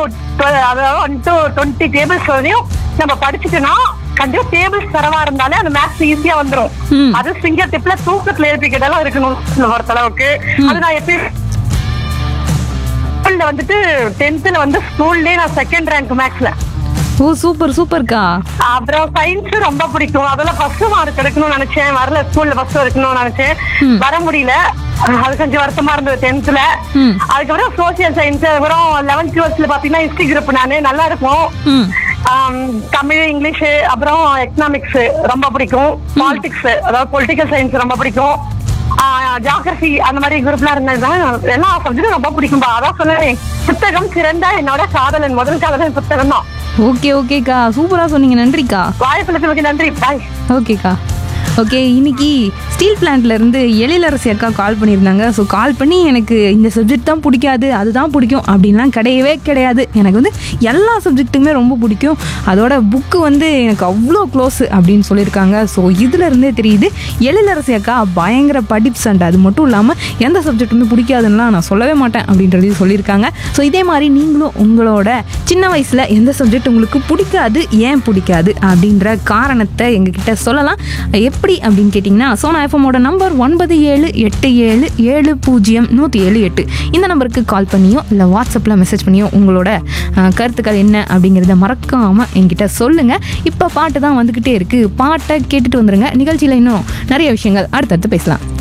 அதாவது one to twenty tables வரையும் நம்ம படிச்சுட்டோம்னா கண்டிப்பா டேபிள்ஸ் தரவா இருந்தாலே அந்த மேத்ஸ் ஈஸியா வந்துரும் ம். அது ஃபிங்கர் டிப்ல தூக்கத்துல எழுப்பிக்கிட்டெல்லாம் இருக்கணும் பொறுத்த அளவுக்கு அது நான் எப்படி ஸ்கூல்ல வந்துட்டு டென்த்ல வந்து ஸ்கூல்லயே நான் செகண்ட் ரேங்க் மேக்ஸ்ல ஓ சூப்பர் சூப்பர்க்கா அப்புறம் சயின்ஸ் ரொம்ப பிடிக்கும் அதெல்லாம் ஃபர்ஸ்ட் மார்க் எடுக்கணும்னு நினைச்சேன் வரல ஸ்கூல்ல ஃபர்ஸ்ட் எடுக்கணும்னு நினைச்சேன் ம். வர முடியல அஹ் அது கொஞ்சம் வருத்தமா இருந்தது டென்த்ல ம். அதுக்கப்புறம் சோசியல் சயின்ஸ் அதுக்கப்புறம் லெவன்த் டுவெல்த்ல பாத்தீங்கன்னா ஹிஸ்டரி குரூப் நானு நல்லா இருக்கும் ம் ஆம், தமிழ் இங்கிலீஷ் அப்புறம் எக்கனாமிக்ஸ் ரொம்ப பிடிக்கும் பாலிடிக்ஸ் அதாவது பொலிட்டிக்கல் சயின்ஸ் ரொம்ப பிடிக்கும் ஜாகிரபி அந்த மாதிரி குரூப்லாம் இருந்ததுதான் எல்லா சப்ஜெக்டும் ரொம்ப பிடிக்கும்பா அதான் சொன்னேன் புத்தகம் சிறந்த என்னோட காதலன் முதல் காதலன் புத்தகம் தான் ஓகே ஓகேக்கா சூப்பராக சொன்னீங்க நன்றிக்கா வாய்ப்புக்கு மிக நன்றி பாய் ஓகேக்கா ஓகே இன்னைக்கு ஸ்டீல் பிளான்ட்ல இருந்து எழிலரசி அக்கா கால் பண்ணியிருந்தாங்க ஸோ கால் பண்ணி எனக்கு இந்த சப்ஜெக்ட் தான் பிடிக்காது அதுதான் பிடிக்கும் அப்படின்லாம் கிடையவே கிடையாது எனக்கு வந்து எல்லா சப்ஜெக்ட்டுமே ரொம்ப பிடிக்கும் அதோட புக்கு வந்து எனக்கு அவ்வளோ க்ளோஸ் அப்படின்னு சொல்லியிருக்காங்க ஸோ இதுல இருந்தே தெரியுது எழிலரசி அக்கா பயங்கர படிப்பு சண்டை அது மட்டும் இல்லாமல் எந்த சப்ஜெக்ட்டுமே பிடிக்காதுன்னா நான் சொல்லவே மாட்டேன் அப்படின்றதையும் சொல்லியிருக்காங்க ஸோ இதே மாதிரி நீங்களும் உங்களோட சின்ன வயசில் எந்த சப்ஜெக்ட் உங்களுக்கு பிடிக்காது ஏன் பிடிக்காது அப்படின்ற காரணத்தை எங்ககிட்ட சொல்லலாம் எப்படி அப்படின்னு கேட்டிங்கன்னா சோனா எஃப்எம்மோட நம்பர் ஒன்பது ஏழு எட்டு ஏழு ஏழு பூஜ்ஜியம் நூற்றி ஏழு எட்டு இந்த நம்பருக்கு கால் பண்ணியோ இல்லை வாட்ஸ்அப்பில் மெசேஜ் பண்ணியோ உங்களோட அஹ், கருத்துக்கள் என்ன அப்படிங்கிறத மறக்காமல் என்கிட்ட சொல்லுங்கள் இப்போ பாட்டு தான் வந்துக்கிட்டே இருக்குது பாட்டை கேட்டுட்டு வந்துருங்க நிகழ்ச்சியில் இன்னும் நிறைய விஷயங்கள் அடுத்தடுத்து பேசலாம்